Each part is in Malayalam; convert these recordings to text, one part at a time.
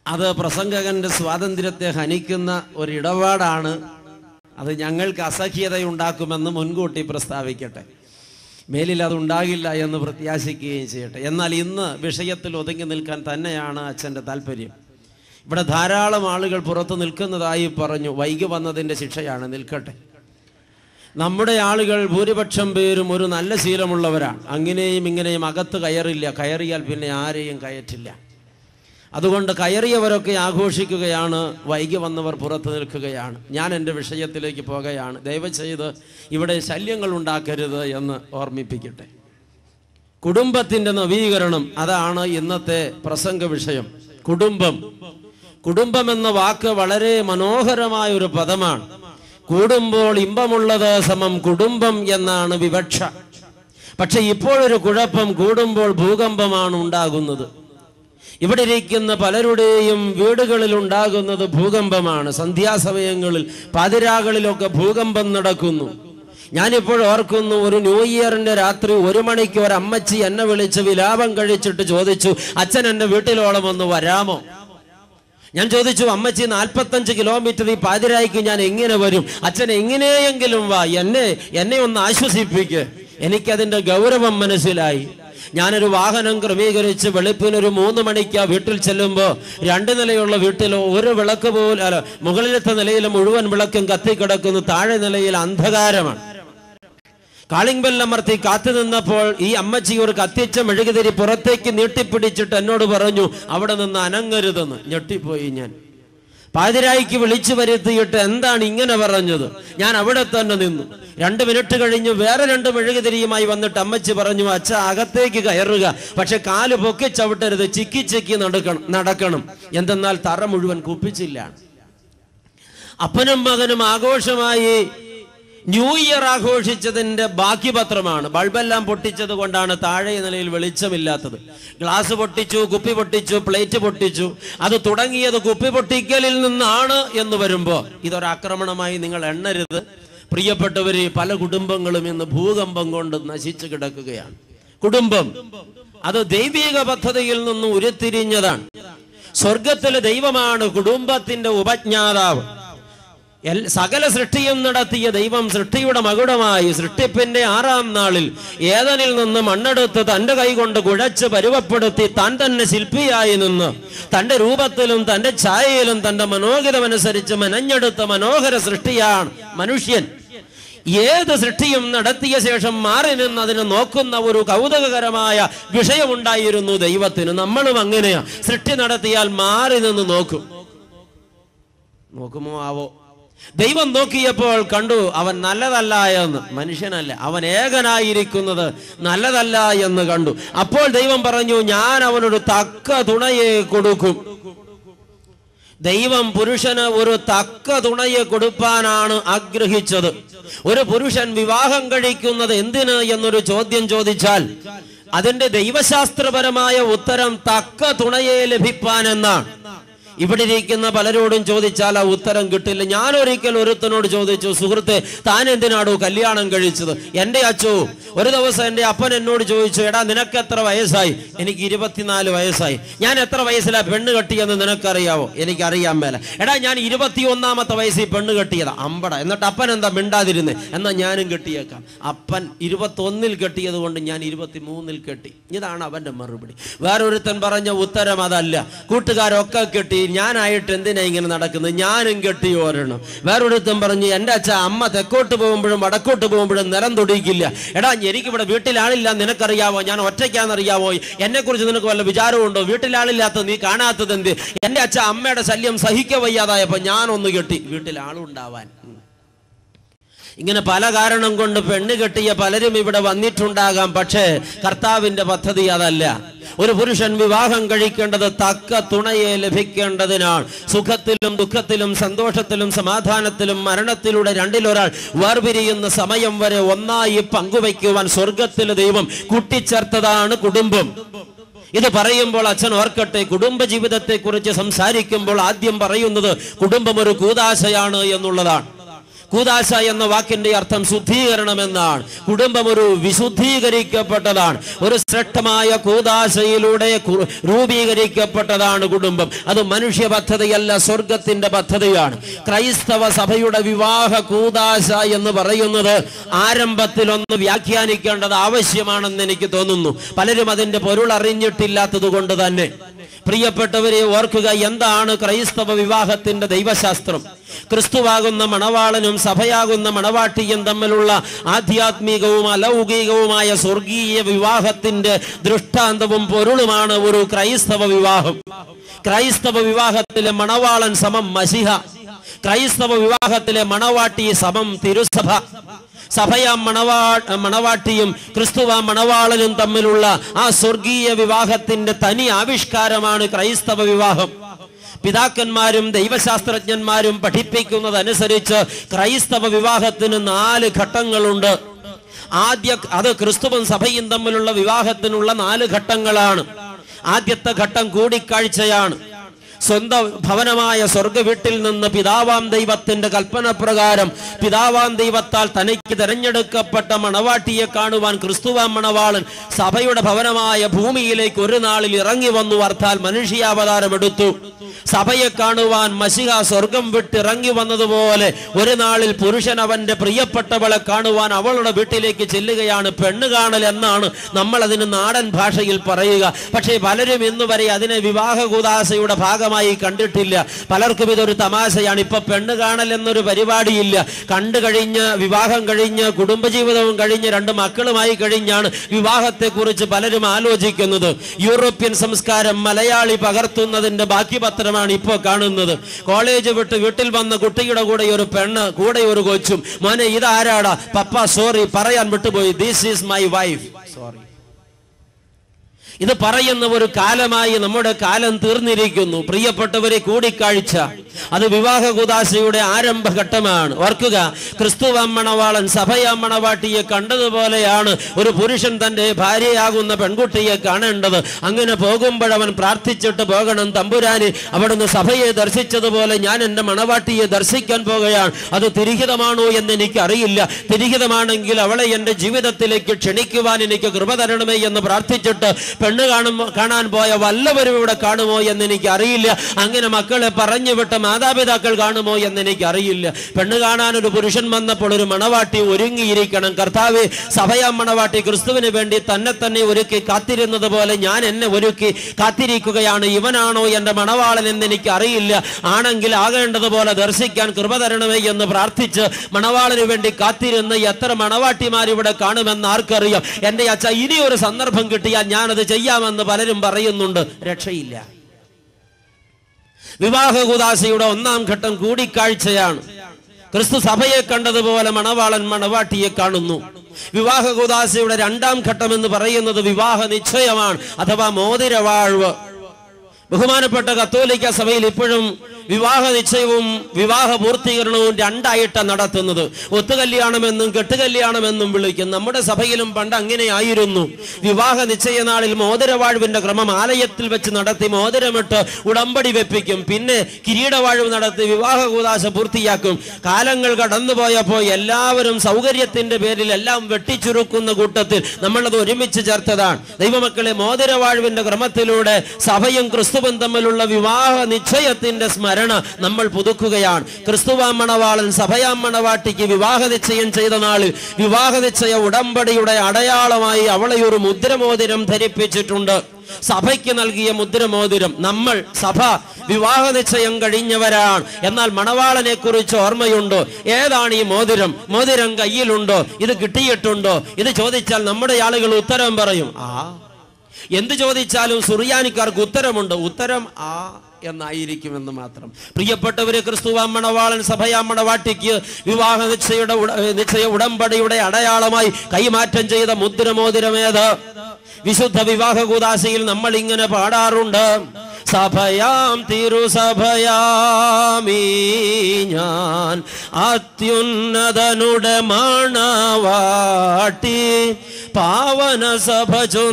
അത് പ്രസംഗകന്റെ സ്വാതന്ത്ര്യത്തെ ഹനിക്കുന്ന ഒരു ഇടപാടാണ് അത് ഞങ്ങൾക്ക് അസഹ്യതയുണ്ടാക്കുമെന്ന് മുൻകൂട്ടി പ്രസ്താവിക്കട്ടെ മേലിൽ അത് ഉണ്ടാകില്ല എന്ന് പ്രത്യാശിക്കുകയും ചെയ്യട്ടെ എന്നാൽ ഇന്ന് വിഷയത്തിൽ ഒതുങ്ങി നിൽക്കാൻ തന്നെയാണ് അച്ഛൻ്റെ താല്പര്യം ഇവിടെ ധാരാളം ആളുകൾ പുറത്ത് നിൽക്കുന്നതായി പറഞ്ഞു വൈകി വന്നതിൻ്റെ ശിക്ഷയാണ് നിൽക്കട്ടെ നമ്മുടെ ആളുകൾ ഭൂരിപക്ഷം പേരും ഒരു നല്ല ശീലമുള്ളവരാണ് അങ്ങനെയും ഇങ്ങനെയും അകത്ത് കയറില്ല കയറിയാൽ പിന്നെ ആരെയും കയറ്റില്ല അതുകൊണ്ട് കയറിയവരൊക്കെ ആഘോഷിക്കുകയാണ് വൈകി വന്നവർ പുറത്ത് നിൽക്കുകയാണ് ഞാൻ എൻ്റെ വിഷയത്തിലേക്ക് പോകുകയാണ് ദയവ് ചെയ്ത് ഇവിടെ ശല്യങ്ങൾ ഉണ്ടാക്കരുത് എന്ന് ഓർമ്മിപ്പിക്കട്ടെ കുടുംബത്തിൻ്റെ നവീകരണം അതാണ് ഇന്നത്തെ പ്രസംഗ വിഷയം കുടുംബം കുടുംബം എന്ന വാക്ക് വളരെ മനോഹരമായ ഒരു പദമാണ് കൂടുമ്പോൾ ഇമ്പമുള്ളത് സമം കുടുംബം എന്നാണ് വിവക്ഷ പക്ഷെ ഇപ്പോഴൊരു കുഴപ്പം കൂടുമ്പോൾ ഭൂകമ്പമാണ് ഉണ്ടാകുന്നത് ഇവിടെ ഇരിക്കുന്ന പലരുടെയും വീടുകളിൽ ഉണ്ടാകുന്നത് ഭൂകമ്പമാണ് സന്ധ്യാസമയങ്ങളിൽ പാതിരാകളിലൊക്കെ ഭൂകമ്പം നടക്കുന്നു ഞാനിപ്പോൾ ഓർക്കുന്നു ഒരു ന്യൂ ഇയറിന്റെ രാത്രി ഒരു മണിക്ക് ഒരു അമ്മച്ചി എന്നെ വിളിച്ച് വിലാപം കഴിച്ചിട്ട് ചോദിച്ചു അച്ഛൻ എൻ്റെ വീട്ടിലോളം ഒന്ന് വരാമോ ഞാൻ ചോദിച്ചു അമ്മച്ചി നാൽപ്പത്തഞ്ച് കിലോമീറ്റർ ഈ പാതിരായിക്ക് ഞാൻ എങ്ങനെ വരും അച്ഛൻ എങ്ങനെയെങ്കിലും വാ എന്നെ എന്നെ ഒന്ന് ആശ്വസിപ്പിക്ക് എനിക്കതിന്റെ ഗൗരവം മനസ്സിലായി ഞാനൊരു വാഹനം ക്രമീകരിച്ച് വെളുപ്പിനൊരു മൂന്ന് മണിക്ക് ആ വീട്ടിൽ ചെല്ലുമ്പോൾ രണ്ട് നിലയുള്ള വീട്ടിൽ ഒരു വിളക്ക് പോലും അല്ല മുകളിലത്തെ നിലയിൽ മുഴുവൻ വിളക്കും കത്തിക്കിടക്കുന്നു താഴെ നിലയിൽ അന്ധകാരമാണ് കാളിംഗ് ബെല്ലമർത്തി കാത്തു നിന്നപ്പോൾ ഈ അമ്മച്ചി ഒരു കത്തിച്ച മെഴുകുതിരി പുറത്തേക്ക് നീട്ടിപ്പിടിച്ചിട്ട് എന്നോട് പറഞ്ഞു അവിടെ നിന്ന് അനങ്ങരുതെന്ന് ഞെട്ടിപ്പോയി ഞാൻ പാതിരായിക്ക് വിളിച്ചു വരുത്തിയിട്ട് എന്താണ് ഇങ്ങനെ പറഞ്ഞത് ഞാൻ അവിടെ തന്നെ നിന്നു രണ്ട് മിനിറ്റ് കഴിഞ്ഞ് വേറെ രണ്ട് മെഴുകുതിരിയുമായി വന്നിട്ട് അമ്മച്ചി പറഞ്ഞു അച്ഛ അകത്തേക്ക് കയറുക പക്ഷെ കാല് പൊക്കി ചവിട്ടരുത് ചിക്കി ചിക്കി നടക്കണം നടക്കണം എന്തെന്നാൽ തറ മുഴുവൻ കുപ്പിച്ചില്ല അപ്പനും മകനും ആഘോഷമായി ന്യൂ ഇയർ ആഘോഷിച്ചതിന്റെ ബാക്കി പത്രമാണ് ബൾബെല്ലാം പൊട്ടിച്ചത് കൊണ്ടാണ് താഴെ നിലയിൽ വെളിച്ചമില്ലാത്തത് ഗ്ലാസ് പൊട്ടിച്ചു കുപ്പി പൊട്ടിച്ചു പ്ലേറ്റ് പൊട്ടിച്ചു അത് തുടങ്ങിയത് കുപ്പി പൊട്ടിക്കലിൽ നിന്നാണ് എന്ന് വരുമ്പോ ഇതൊരാക്രമണമായി നിങ്ങൾ എണ്ണരുത് പ്രിയപ്പെട്ടവര് പല കുടുംബങ്ങളും ഇന്ന് ഭൂകമ്പം കൊണ്ട് നശിച്ചു കിടക്കുകയാണ് കുടുംബം അത് ദൈവിക പദ്ധതിയിൽ നിന്ന് ഉരുത്തിരിഞ്ഞതാണ് സ്വർഗത്തിലെ ദൈവമാണ് കുടുംബത്തിന്റെ ഉപജ്ഞാതാവ് എൽ- സകല സൃഷ്ടിയും നടത്തിയ ദൈവം സൃഷ്ടിയുടെ മകുടമായി സൃഷ്ടിപ്പിന്റെ ആറാം നാളിൽ ഏതനിൽ നിന്ന് മണ്ണെടുത്ത് തന്റെ കൈകൊണ്ട് കുഴച്ച് പരുവപ്പെടുത്തി താൻ തന്നെ ശില്പിയായി നിന്ന് തന്റെ രൂപത്തിലും തന്റെ ഛായയിലും തന്റെ മനോഗതമനുസരിച്ച് മെനഞ്ഞെടുത്ത മനോഹര സൃഷ്ടിയാണ് മനുഷ്യൻ ഏത് സൃഷ്ടിയും നടത്തിയ ശേഷം മാറി നിന്ന് അതിനെ നോക്കുന്ന ഒരു കൗതുകകരമായ വിഷയമുണ്ടായിരുന്നു ദൈവത്തിന് നമ്മളും അങ്ങനെയാ സൃഷ്ടി നടത്തിയാൽ മാറി നിന്ന് നോക്കും നോക്കുമോ ആവോ ദൈവം നോക്കിയപ്പോൾ കണ്ടു അവൻ നല്ലതല്ല എന്ന് മനുഷ്യനല്ല അവൻ ഏകനായിരിക്കുന്നത് നല്ലതല്ല എന്ന് കണ്ടു അപ്പോൾ ദൈവം പറഞ്ഞു ഞാൻ അവനൊരു തക്ക തുണയെ കൊടുക്കും ദൈവം പുരുഷന് ഒരു തക്ക തുണയെ കൊടുപ്പാനാണ് ആഗ്രഹിച്ചത് ഒരു പുരുഷൻ വിവാഹം കഴിക്കുന്നത് എന്തിന് എന്നൊരു ചോദ്യം ചോദിച്ചാൽ അതിന്റെ ദൈവശാസ്ത്രപരമായ ഉത്തരം തക്ക തുണയെ ലഭിപ്പാൻ എന്നാണ് ഇവിടെ ഇരിക്കുന്ന പലരോടും ചോദിച്ചാൽ ആ ഉത്തരം കിട്ടില്ല ഞാൻ ഒരിക്കൽ ഒരുത്തനോട് ചോദിച്ചു സുഹൃത്തെ താൻ എന്തിനാടോ കല്യാണം കഴിച്ചത് എൻ്റെ അച്ചോ ഒരു ദിവസം എൻ്റെ അപ്പൻ എന്നോട് ചോദിച്ചു എടാ നിനക്ക് എത്ര വയസ്സായി എനിക്ക് ഇരുപത്തിനാല് വയസ്സായി ഞാൻ എത്ര വയസ്സിലാ പെണ്ണ് കെട്ടിയെന്ന് നിനക്കറിയാവോ എനിക്കറിയാൻ മേല എടാ ഞാൻ ഇരുപത്തി ഒന്നാമത്തെ വയസ്സിൽ പെണ്ണ് കെട്ടിയതാ അമ്പട എന്നിട്ട് അപ്പൻ എന്താ മിണ്ടാതിരുന്നേ എന്നാ ഞാനും കെട്ടിയേക്കാം അപ്പൻ ഇരുപത്തൊന്നിൽ കെട്ടിയത് കൊണ്ട് ഞാൻ ഇരുപത്തി മൂന്നിൽ കെട്ടി ഇതാണ് അവന്റെ മറുപടി വേറൊരുത്തൻ പറഞ്ഞ ഉത്തരം അതല്ല കൂട്ടുകാരൊക്കെ കെട്ടി ഞാനായിട്ട് എന്തിനാ ഇങ്ങനെ നടക്കുന്നത് ഞാനും കെട്ടി ഓരണം വേറൊരുത്തൻ പറഞ്ഞു എൻ്റെ അച്ഛ അമ്മ തെക്കോട്ട് പോകുമ്പോഴും വടക്കോട്ട് പോകുമ്പോഴും നിലം തൊടിയിക്കില്ല എടാ എനിക്കിവിടെ വീട്ടിലാളില്ല നിനക്കറിയാവോ ഞാൻ ഒറ്റയ്ക്കാന്നറിയാവോ എന്നെ കുറിച്ച് നിനക്ക് വല്ല വിചാരമുണ്ടോ വീട്ടിലാളില്ലാത്ത നീ കാണാത്തത് എന്ത് എൻ്റെ അച്ഛ അമ്മയുടെ ശല്യം സഹിക്ക വയ്യാതായപ്പോ ഞാനൊന്ന് കെട്ടി വീട്ടിൽ ആളുണ്ടാവാൻ ഉം. ഇങ്ങനെ പല കാരണം കൊണ്ട് പെണ്ണ് കെട്ടിയ പലരും ഇവിടെ വന്നിട്ടുണ്ടാകാം പക്ഷേ കർത്താവിന്റെ പദ്ധതി അതല്ല ഒരു പുരുഷൻ വിവാഹം കഴിക്കേണ്ടത് തക്ക തുണയെ ലഭിക്കേണ്ടതിനാണ് സുഖത്തിലും ദുഃഖത്തിലും സന്തോഷത്തിലും സമാധാനത്തിലും മരണത്തിലൂടെ രണ്ടിലൊരാൾ വേർപിരിയുന്ന സമയം വരെ ഒന്നായി പങ്കുവയ്ക്കുവാൻ സ്വർഗത്തിലെ ദൈവം കൂട്ടിച്ചേർത്തതാണ് കുടുംബം ഇത് പറയുമ്പോൾ അച്ഛൻ ഓർക്കട്ടെ കുടുംബ ജീവിതത്തെ കുറിച്ച് സംസാരിക്കുമ്പോൾ ആദ്യം പറയുന്നത് കുടുംബം ഒരു കൂതാശയാണ് എന്നുള്ളതാണ് കൂതാശ എന്ന വാക്കിന്റെ അർത്ഥം ശുദ്ധീകരണം എന്നാണ് കുടുംബം ഒരു വിശുദ്ധീകരിക്കപ്പെട്ടതാണ് ഒരു ശ്രേഷ്ഠമായ കൂതാശയിലൂടെ കു- രൂപീകരിക്കപ്പെട്ടതാണ് കുടുംബം അത് മനുഷ്യ പദ്ധതിയല്ല സ്വർഗത്തിന്റെ പദ്ധതിയാണ് ക്രൈസ്തവ സഭയുടെ വിവാഹ കൂതാശ എന്ന് പറയുന്നത് ആരംഭത്തിൽ ഒന്ന് വ്യാഖ്യാനിക്കേണ്ടത് ആവശ്യമാണെന്ന് എനിക്ക് തോന്നുന്നു പലരും അതിന്റെ പൊരുൾ അറിഞ്ഞിട്ടില്ലാത്തത് കൊണ്ട് തന്നെ പ്രിയപ്പെട്ടവരെ ഓർക്കുക എന്താണ് ക്രൈസ്തവ വിവാഹത്തിന്റെ ദൈവശാസ്ത്രം ക്രിസ്തുവാകുന്ന മണവാളനും സഭയാകുന്ന മണവാട്ടിയും തമ്മിലുള്ള ആധ്യാത്മികവും അലൗകികവുമായ സ്വർഗീയ വിവാഹത്തിന്റെ ദൃഷ്ടാന്തവും പൊരുളുമാണ് ഒരു ക്രൈസ്തവ വിവാഹം ക്രൈസ്തവ വിവാഹത്തിലെ മണവാളൻ സമം മസിഹ ക്രൈസ്തവ വിവാഹത്തിലെ മണവാട്ടി സമം തിരുസഭ സഭയാം മണവാ മണവാട്ടിയും ക്രിസ്തുവ മണവാളനും തമ്മിലുള്ള ആ സ്വർഗീയ വിവാഹത്തിന്റെ തനി ആവിഷ്കാരമാണ് ക്രൈസ്തവ വിവാഹം പിതാക്കന്മാരും ദൈവശാസ്ത്രജ്ഞന്മാരും പഠിപ്പിക്കുന്നതനുസരിച്ച് ക്രൈസ്തവ വിവാഹത്തിന് നാല് ഘട്ടങ്ങളുണ്ട് ആദ്യ അത് ക്രിസ്തുവും സഭയും തമ്മിലുള്ള വിവാഹത്തിനുള്ള നാല് ഘട്ടങ്ങളാണ് ആദ്യത്തെ ഘട്ടം കൂടിക്കാഴ്ചയാണ് സ്വന്തം ഭവനമായ സ്വർഗ വീട്ടിൽ നിന്ന് പിതാവാം ദൈവത്തിന്റെ കൽപ്പന പ്രകാരം പിതാവാം ദൈവത്താൽ തനിക്ക് തെരഞ്ഞെടുക്കപ്പെട്ട മണവാട്ടിയെ കാണുവാൻ ക്രിസ്തുവാം മണവാളൻ സഭയുടെ ഭവനമായ ഭൂമിയിലേക്ക് ഒരു നാളിൽ ഇറങ്ങി വന്നു അർത്ഥാൽ മനുഷ്യാവതാരം എടുത്തു സഭയെ കാണുവാൻ മസിഹ സ്വർഗം വിട്ടിറങ്ങി വന്നതുപോലെ ഒരു നാളിൽ പുരുഷൻ അവന്റെ പ്രിയപ്പെട്ടവളെ കാണുവാൻ അവളുടെ വീട്ടിലേക്ക് ചെല്ലുകയാണ് പെണ്ണ് കാണൽ എന്നാണ് നമ്മൾ അതിന് നാടൻ ഭാഷയിൽ പറയുക പക്ഷേ പലരും ഇന്ന് വരെ അതിനെ വിവാഹ കൂതാശയുടെ ഭാഗമായി കണ്ടിട്ടില്ല പലർക്കും ഇതൊരു തമാശയാണ് ഇപ്പൊ പെണ്ണ് കാണൽ എന്നൊരു പരിപാടിയില്ല കണ്ടു കഴിഞ്ഞ് വിവാഹം കഴിഞ്ഞ് കുടുംബജീവിതവും കഴിഞ്ഞ് രണ്ട് മക്കളുമായി കഴിഞ്ഞാണ് വിവാഹത്തെക്കുറിച്ച് പലരും ആലോചിക്കുന്നത് യൂറോപ്യൻ സംസ്കാരം മലയാളി പകർത്തുന്നതിന്റെ ബാക്കി പത്രമാണ് ഇപ്പോൾ കാണുന്നത് കോളേജ് വിട്ട് വീട്ടിൽ വന്ന കുട്ടിയുടെ കൂടെ ഒരു പെണ്ണ് കൂടെ ഒരു കൊച്ചും മോനെ ഇതാരാടാ പപ്പ സോറി പറയാൻ വിട്ടുപോയി this is my wife sorry ഇത് പറയുന്ന ഒരു കാലമായി നമ്മുടെ കാലം തീർന്നിരിക്കുന്നു പ്രിയപ്പെട്ടവരെ കൂടിക്കാഴ്ച അത് വിവാഹ കുദാശയുടെ ആരംഭഘട്ടമാണ് ഓർക്കുക ക്രിസ്തുവാം മണവാളൻ സഭയാം മണവാട്ടിയെ കണ്ടതുപോലെയാണ് ഒരു പുരുഷൻ തന്റെ ഭാര്യയാകുന്ന പെൺകുട്ടിയെ കാണേണ്ടത് അങ്ങനെ പോകുമ്പോഴവൻ പ്രാർത്ഥിച്ചിട്ട് പോകണം തമ്പുരാന് അവിടുന്ന് സഭയെ ദർശിച്ചതുപോലെ ഞാൻ എൻ്റെ മണവാട്ടിയെ ദർശിക്കാൻ പോകുകയാണ് അത് തിരിഹിതമാണോ എന്ന് എനിക്ക് അറിയില്ല തിരിഹിതമാണെങ്കിൽ അവളെ എൻ്റെ ജീവിതത്തിലേക്ക് ക്ഷണിക്കുവാൻ എനിക്ക് കൃപ തരണമേ എന്ന് പ്രാർത്ഥിച്ചിട്ട് പെണ്ണ് കാണുമ്പോ കാണാൻ പോയ വല്ലവരും ഇവിടെ കാണുമോ എന്ന് എനിക്ക് അറിയില്ല അങ്ങനെ മക്കളെ പറഞ്ഞു വിട്ട മാതാപിതാക്കൾ കാണുമോ എന്ന് എനിക്ക് അറിയില്ല പെണ്ണ് കാണാൻ ഒരു പുരുഷൻ വന്നപ്പോൾ ഒരു മണവാട്ടി ഒരുങ്ങിയിരിക്കണം കർത്താവ് സഭയാം മണവാട്ടി ക്രിസ്തുവിന് വേണ്ടി തന്നെ തന്നെ ഒരുക്കി കാത്തിരുന്നത് പോലെ ഞാൻ എന്നെ ഒരുക്കി കാത്തിരിക്കുകയാണ് ഇവനാണോ എൻ്റെ മണവാളൻ എന്ന് എനിക്ക് അറിയില്ല ആണെങ്കിൽ ആകേണ്ടതുപോലെ ദർശിക്കാൻ കൃപ തരണമേ എന്ന് പ്രാർത്ഥിച്ച് മണവാളന് വേണ്ടി കാത്തിരുന്ന് എത്ര മണവാട്ടിമാർ ഇവിടെ കാണുമെന്ന് ആർക്കറിയാം എൻ്റെ അച്ഛ ഇനി ഒരു സന്ദർഭം കിട്ടിയാൽ ഞാനത് ചെയ്യാമെന്ന് പലരും പറയുന്നുണ്ട് രക്ഷയില്ല വിവാഹ കുദാശയുടെ ഒന്നാം ഘട്ടം കൂടിക്കാഴ്ചയാണ് ക്രിസ്തു സഭയെ കണ്ടതുപോലെ മണവാളൻ മണവാട്ടിയെ കാണുന്നു വിവാഹ കുദാശയുടെ രണ്ടാം ഘട്ടം എന്ന് പറയുന്നത് വിവാഹ നിശ്ചയമാണ് അഥവാ മോതിരവാഴ്വ് ബഹുമാനപ്പെട്ട കത്തോലിക്ക സഭയിൽ ഇപ്പോഴും വിവാഹ നിശ്ചയവും വിവാഹ പൂർത്തീകരണവും രണ്ടായിട്ട് നടത്തുന്നത് ഒത്തുകല്യാണമെന്നും കെട്ടുകല്യാണമെന്നും വിളിക്കും നമ്മുടെ സഭയിലും പണ്ട് അങ്ങനെയായിരുന്നു വിവാഹ നിശ്ചയ നാളിൽ മോതിരവാഴ്വിന്റെ ക്രമം ആലയത്തിൽ വെച്ച് നടത്തി മോതിരമിട്ട് ഉടമ്പടി വെപ്പിക്കും പിന്നെ കിരീടവാഴ്വ് നടത്തി വിവാഹ കൂതാശ പൂർത്തിയാക്കും കാലങ്ങൾ കടന്നുപോയപ്പോൾ എല്ലാവരും സൗകര്യത്തിന്റെ പേരിൽ എല്ലാം വെട്ടിച്ചുരുക്കുന്ന കൂട്ടത്തിൽ നമ്മളത് ഒരുമിച്ച് ചേർത്തതാണ് ദൈവമക്കളെ മോതിരവാഴ്വിന്റെ ക്രമത്തിലൂടെ സഭയും ക്രിസ്തുവും തമ്മിലുള്ള വിവാഹ നിശ്ചയത്തിന്റെ സ്മരണ നമ്മൾ പുതുക്കുകയാണ് ക്രിസ്തുവാം മണവാളൻ സഭയാം മണവാട്ടിക്ക് വിവാഹ നിശ്ചയം ചെയ്ത നാളിൽ വിവാഹ നിശ്ചയ ഉടമ്പടിയുടെ അടയാളമായി അവളെ ഒരു മുദ്രമോതിരം ധരിപ്പിച്ചിട്ടുണ്ട് സഭയ്ക്ക് നൽകിയ മുദ്രമോതിരം നമ്മൾ സഭ വിവാഹ നിശ്ചയം കഴിഞ്ഞവരാണ് എന്നാൽ മണവാളനെ കുറിച്ച് ഓർമ്മയുണ്ടോ ഏതാണ് ഈ മോതിരം മോതിരം കയ്യിലുണ്ടോ ഇത് കിട്ടിയിട്ടുണ്ടോ ഇത് ചോദിച്ചാൽ നമ്മുടെ ആളുകൾ ഉത്തരം പറയും ആ എന്ത് ചോദിച്ചാലും സുറിയാനിക്കാർക്ക് ഉത്തരമുണ്ട് ഉത്തരം ആ എന്നായിരിക്കുമെന്ന് മാത്രം പ്രിയപ്പെട്ടവരെ ക്രിസ്തുവാം മണവാളൻ സഭയാം മണവാട്ടിക്ക് വിവാഹ നിശ്ചയുടെ ഉട- നിശ്ചയ ഉടമ്പടിയുടെ അടയാളമായി കൈമാറ്റം ചെയ്ത മുദ്രമോതിരമേത് വിശുദ്ധ വിവാഹ കൂതാശയിൽ നമ്മൾ ഇങ്ങനെ പാടാറുണ്ട് സഭയാം തിരുസഭയാമീ ഞാൻ അത്യുന്നതനുടെ മണവാട്ടി പാവന സഭ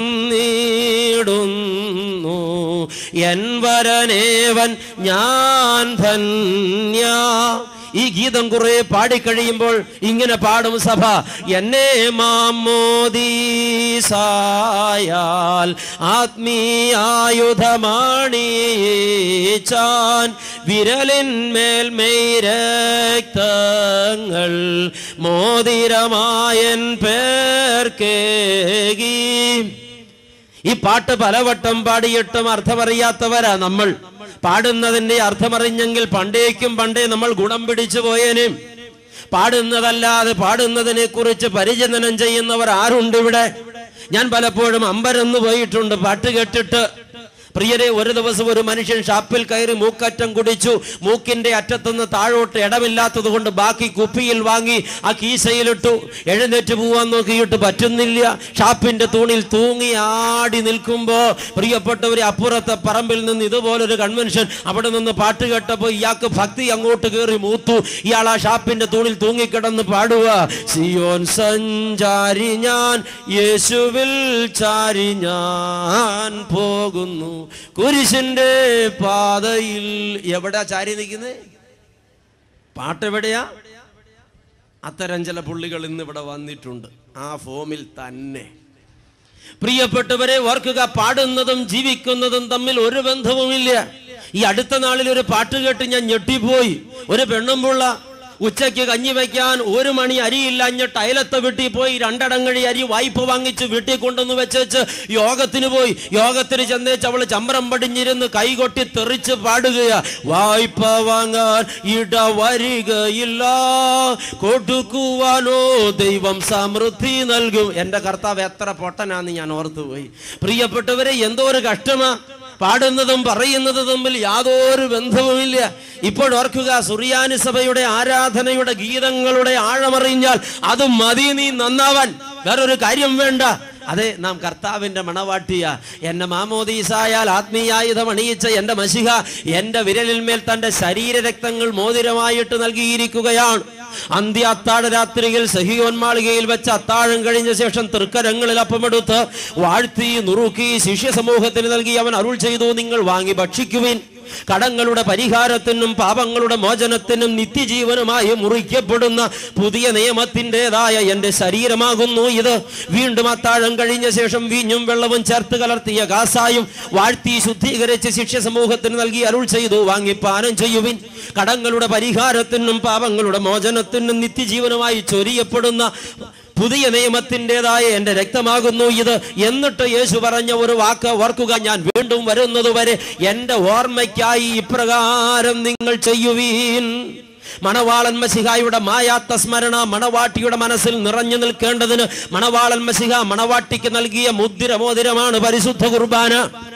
ചൊന്നിടുന്നു എൻ വരനേവൻ ഞാൻ ധന്യ ഈ ഗീതം കുറെ പാടിക്കഴിയുമ്പോൾ ഇങ്ങനെ പാടും സഭ എന്നെ മാമോദീസായാൽ ആത്മീയായുധമാണിച്ചാൻ വിരലിന്മേൽ മെയ്രക്തങ്ങൾ മോതിരമായൻ പേർക്കേകി ഈ പാട്ട് പലവട്ടം പാടിയിട്ടും അർത്ഥമറിയാത്തവരാ നമ്മൾ പാടുന്നതിന്റെ അർത്ഥമറിഞ്ഞെങ്കിൽ പണ്ടേക്കും പണ്ടേ നമ്മൾ ഗുണം പിടിച്ചു പോയേനും പാടുന്നതല്ലാതെ പാടുന്നതിനെ കുറിച്ച് പരിചിന്തനം ചെയ്യുന്നവർ ആരുണ്ട് ഇവിടെ ഞാൻ പലപ്പോഴും അമ്പരന്ന് പോയിട്ടുണ്ട് പാട്ട് കേട്ടിട്ട് പ്രിയരെ ഒരു ദിവസം ഒരു മനുഷ്യൻ ഷാപ്പിൽ കയറി മൂക്കറ്റം കുടിച്ചു മൂക്കിന്റെ അറ്റത്തുനിന്ന് താഴോട്ട് ഇടമില്ലാത്തത് കൊണ്ട് ബാക്കി കുപ്പിയിൽ വാങ്ങി ആ കീശയിലിട്ടു എഴുന്നേറ്റ് പോവാൻ നോക്കിയിട്ട് പറ്റുന്നില്ല ഷാപ്പിന്റെ തൂണിൽ തൂങ്ങി ആടി നിൽക്കുമ്പോ പ്രിയപ്പെട്ടവരെ അപ്പുറത്തെ പറമ്പിൽ നിന്ന് ഇതുപോലൊരു കൺവെൻഷൻ അവിടെ നിന്ന് പാട്ട് കേട്ടപ്പോ ഇയാൾക്ക് ഭക്തി അങ്ങോട്ട് കയറി മൂത്തു ഇയാൾ ആ ഷാപ്പിന്റെ തൂണിൽ തൂങ്ങിക്കിടന്ന് പാടുക സിയോൻ സഞ്ചാരി ഞാൻ യേശുവിൽ ചാരി ഞാൻ പോകുന്നു കുരിശിന്റെ പാതയിൽ എവിടാ ചാരി നിൽക്കുന്നത് പാട്ടെവിടെയാ അത്തരം ചില പുള്ളികൾ ഇന്ന് ഇവിടെ വന്നിട്ടുണ്ട് ആ ഫോമിൽ തന്നെ പ്രിയപ്പെട്ടവരെ ഓർക്കുക പാടുന്നതും ജീവിക്കുന്നതും തമ്മിൽ ഒരു ബന്ധവുമില്ല ഈ അടുത്ത നാളിൽ ഒരു പാട്ട് കേട്ട് ഞാൻ ഞെട്ടിപ്പോയി ഒരു പെണ്ണുമ്പുള്ള ഉച്ചയ്ക്ക് കഞ്ഞി വയ്ക്കാൻ ഒരു മണി അരിയില്ല അഞ്ഞിട്ട് അയലത്തെ വീട്ടിൽ പോയി രണ്ടടങ്ങഴി അരി വായ്പ വാങ്ങിച്ച് വീട്ടിൽ കൊണ്ടുവന്ന് വെച്ചേച്ച് യോഗത്തിന് പോയി യോഗത്തിന് ചെന്നേച്ച് അവള് ചമ്പരം പടിഞ്ഞിരുന്ന് കൈകൊട്ടി തെറിച്ച് പാടുകയാ വായ്പ വാങ്ങാൻ ഇട വരികയില്ല കൊടുക്കുവാനോ ദൈവം സമൃദ്ധി നൽകും എന്റെ കർത്താവ് എത്ര പൊട്ടനാന്ന് ഞാൻ ഓർത്തുപോയി പ്രിയപ്പെട്ടവരെ എന്തോ ഒരു കഷ്ടമാ പാടുന്നതും പറയുന്നതും തമ്മിൽ യാതൊരു ബന്ധവുമില്ല ഇപ്പോൾ ഓർക്കുക സുറിയാനി സഭയുടെ ആരാധനയുടെ ഗീതങ്ങളുടെ ആഴമറിഞ്ഞാൽ അത് മതി നീ നന്നാവാൻ വേറൊരു കാര്യം വേണ്ട അതെ നാം കർത്താവിന്റെ മണവാട്ടിയ എന്നെ മാമോദീസായാൽ ആത്മീയായുധം അണിയിച്ച എന്റെ മഷിഹ എന്റെ വിരലിന്മേൽ തന്റെ ശരീരരക്തങ്ങൾ മോതിരമായിട്ട് നൽകിയിരിക്കുകയാണ് അന്ത്യ അത്താഴ രാത്രിയിൽ സഹിയോൻ മാളികയിൽ വെച്ച് അത്താഴം കഴിഞ്ഞ ശേഷം തൃക്കരങ്ങളിൽ അപ്പമെടുത്ത് വാഴ്ത്തി നുറുക്കി ശിഷ്യ സമൂഹത്തിന് നൽകി അവൻ അരുൾ ചെയ്തു നിങ്ങൾ വാങ്ങി ഭക്ഷിക്കുവിൻ കടങ്ങളുടെ പരിഹാരത്തിനും പാപങ്ങളുടെ മോചനത്തിനും നിത്യജീവനുമായി മുറിക്കപ്പെടുന്ന പുതിയ നിയമത്തിൻ്റെതായ എൻ്റെ ശരീരമാകുന്നു ഇത് വീണ്ടും അത്താഴം കഴിഞ്ഞ ശേഷം വീഞ്ഞും വെള്ളവും ചേർത്ത് കലർത്തിയ കാസായും വാഴ്ത്തി ശുദ്ധീകരിച്ച് ശിക്ഷ സമൂഹത്തിന് നൽകി അരുൾ ചെയ്തു വാങ്ങി പാനം ചെയ്യുവിൻ കടങ്ങളുടെ പരിഹാരത്തിനും പാപങ്ങളുടെ മോചനത്തിനും നിത്യജീവനുമായി ചൊരിയപ്പെടുന്ന പുതിയ നിയമത്തിൻ്റെതായ എൻ്റെ രക്തമാകുന്നു ഇത് എന്നിട്ട് യേശു പറഞ്ഞ ഒരു വാക്ക് ഓർക്കുക ഞാൻ വീണ്ടും വരുന്നതുവരെ എൻ്റെ ഓർമ്മയ്ക്കായി ഇപ്രകാരം നിങ്ങൾ ചെയ്യുവീൻ മണവാളൻ മസിഹായുടെ മായാത്ത സ്മരണ മണവാട്ടിയുടെ മനസ്സിൽ നിറഞ്ഞു നിൽക്കേണ്ടതിന് മണവാളൻ മസിഹ മണവാട്ടിക്ക് നൽകിയ മുദ്ര മോതിരമാണ് പരിശുദ്ധ കുർബാന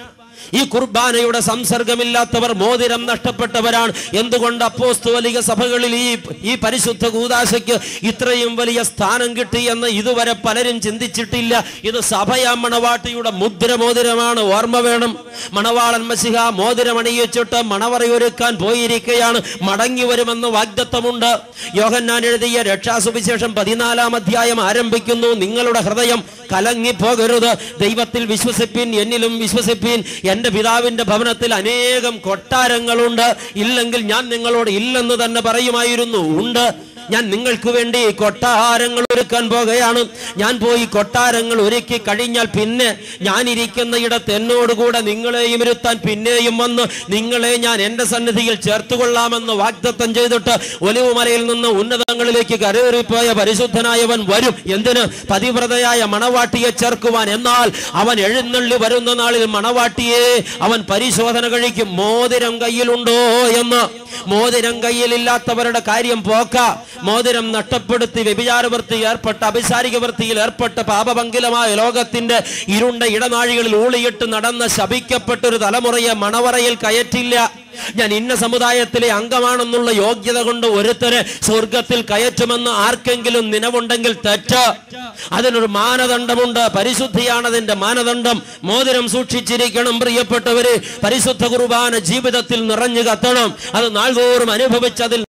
ഈ കുർബാനയുടെ സംസർഗമില്ലാത്തവർ മോതിരം നഷ്ടപ്പെട്ടവരാണ് എന്തുകൊണ്ട് അപ്പോസ്തോലിക സഭകളിൽ ഈ ഈ പരിശുദ്ധ കൂതാശയ്ക്ക് ഇത്രയും വലിയ സ്ഥാനം കിട്ടി എന്ന് ഇതുവരെ പലരും ചിന്തിച്ചിട്ടില്ല ഇത് സഭയാ മണവാട്ടിയുടെ മുദ്ര മോതിരമാണ് ഓർമ്മ വേണം മണവാളൻ മസിഹ മോതിരം അണിയിച്ചിട്ട് മണവറയൊരുക്കാൻ പോയിരിക്കുകയാണ് മടങ്ങി വരുമെന്ന് വാഗ്ദത്തമുണ്ട് യോഹന്നാൻ എഴുതിയ രക്ഷാസുവിശേഷം പതിനാലാം അധ്യായം ആരംഭിക്കുന്നു നിങ്ങളുടെ ഹൃദയം കലങ്ങിപ്പോകരുത് ദൈവത്തിൽ വിശ്വസിപ്പിൻ എന്നിലും വിശ്വസിപ്പിൻ എൻ്റെ പിതാവിൻ്റെ ഭവനത്തിൽ അനേകം കൊട്ടാരങ്ങളുണ്ട് ഇല്ലെങ്കിൽ ഞാൻ നിങ്ങളോട് ഇല്ലെന്ന് തന്നെ പറയുമായിരുന്നു ഉണ്ട് ഞാൻ നിങ്ങൾക്ക് വേണ്ടി കൊട്ടാരങ്ങൾ ഒരുക്കാൻ പോകുകയാണ് ഞാൻ പോയി കൊട്ടാരങ്ങൾ ഒരുക്കി കഴിഞ്ഞാൽ പിന്നെ ഞാൻ ഇരിക്കുന്ന ഇടത്ത് എന്നോടുകൂടെ നിങ്ങളെയും ഇരുത്താൻ പിന്നെയും വന്ന് നിങ്ങളെ ഞാൻ എൻ്റെ സന്നിധിയിൽ ചേർത്തുകൊള്ളാമെന്ന് വാഗ്ദത്തം ചെയ്തിട്ട് ഒലിവുമലയിൽ നിന്ന് ഉന്നതങ്ങളിലേക്ക് കരേറിപ്പോയ പരിശുദ്ധനായവൻ വരും എന്തിന് പതിവ്രതയായ മണവാട്ടിയെ ചേർക്കുവാൻ എന്നാൽ അവൻ എഴുന്നള്ളി വരുന്ന നാളിൽ മണവാട്ടിയെ അവൻ പരിശോധന കഴിക്കും മോതിരം കയ്യിലുണ്ടോ എന്ന് മോതിരം കയ്യിലില്ലാത്തവരുടെ കാര്യം പോക്ക മോതിരം നഷ്ടപ്പെടുത്തി വ്യഭിചാരവൃത്തി ഏർപ്പെട്ട അഭിസാരിക വൃത്തിയിൽ ഏർപ്പെട്ട പാപപങ്കിലമായ ലോകത്തിന്റെ ഇരുണ്ട ഇടനാഴികളിൽ ഊളിയിട്ട് നടന്ന ശപിക്കപ്പെട്ടൊരു തലമുറയെ മണവറയിൽ കയറ്റില്ല ഞാൻ ഇന്ന സമുദായത്തിലെ അംഗമാണെന്നുള്ള യോഗ്യത കൊണ്ട് ഒരുത്തരെ സ്വർഗത്തിൽ കയറ്റുമെന്ന് ആർക്കെങ്കിലും നിലവുണ്ടെങ്കിൽ തെറ്റ് അതിനൊരു മാനദണ്ഡമുണ്ട് പരിശുദ്ധിയാണ് അതിന്റെ മാനദണ്ഡം മോതിരം സൂക്ഷിച്ചിരിക്കണം പ്രിയപ്പെട്ടവര് പരിശുദ്ധ കുർബാന ജീവിതത്തിൽ നിറഞ്ഞു കത്തണം അത് നാൾതോറും അനുഭവിച്ചതിൽ